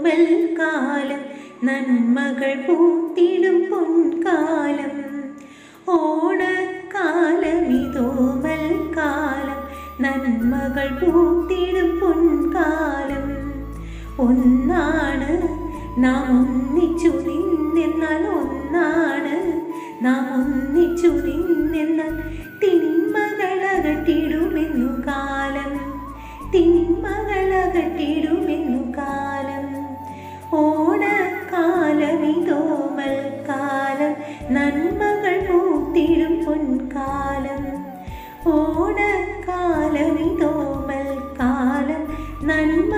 ഓമൽ കാലം നന്മകൾ പൂത്തിടും പൊൻകാലം ഓണക്കാലമിതോമൽ കാലം നന്മകൾ പൂത്തിടും പൊൻകാലം ഒന്നാണ് നാം ഒന്നിച്ചു നിന്നെന്നാൽ ഒന്നാണ് നാം ഒന്നിച്ചു നിന്നെന്നാൽ തിന്മകളകട്ടിടുമെന്നു കാലം തിന്മകളകട്ടിടുമെന്നു കാലം ഓണക്കാലമിതോമൽ കാലം നന്മകൾ പൂത്തിടും പൊൻകാലം ഓണക്കാലമിതോമൽ കാലം നന്മ